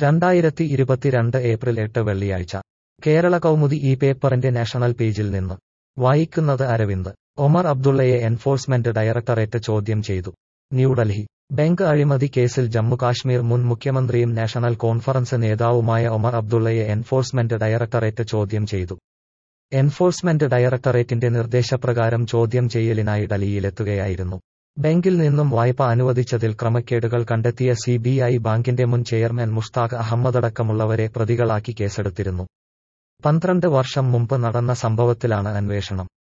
രണ്ടായിരത്തി ഇരുപത്തിരണ്ട് ഏപ്രിൽ എട്ട് വെള്ളിയാഴ്ച കേരള കൗമുദി ഈ പേപ്പറിന്റെ നാഷണൽ പേജിൽ നിന്ന് വായിക്കുന്നത് അരവിന്ദ് ഒമർ അബ്ദുള്ളയെ എൻഫോഴ്സ്മെന്റ് ഡയറക്ടറേറ്റ് ചോദ്യം ചെയ്തു ന്യൂഡൽഹി ബാങ്ക് അഴിമതി കേസിൽ ജമ്മുകാശ്മീർ മുൻ മുഖ്യമന്ത്രിയും നാഷണൽ കോൺഫറൻസ് നേതാവുമായ ഒമർ അബ്ദുള്ളയെ എൻഫോഴ്സ്മെന്റ് ഡയറക്ടറേറ്റ് ചോദ്യം ചെയ്തു എൻഫോഴ്സ്മെന്റ് ഡയറക്ടറേറ്റിന്റെ നിർദ്ദേശപ്രകാരം ചോദ്യം ചെയ്യലിനായി ഡൽഹിയിലെത്തുകയായിരുന്നു ബാങ്കിൽ നിന്നും വായ്പ അനുവദിച്ചതിൽ ക്രമക്കേടുകൾ കണ്ടെത്തിയ സിബിഐ ബാങ്കിന്റെ മുൻ ചെയർമാൻ മുഷ്താഖ് അഹമ്മദടക്കമുള്ളവരെ പ്രതികളാക്കി കേസെടുത്തിരുന്നു പന്ത്രണ്ട് വർഷം മുമ്പ് നടന്ന സംഭവത്തിലാണ് അന്വേഷണം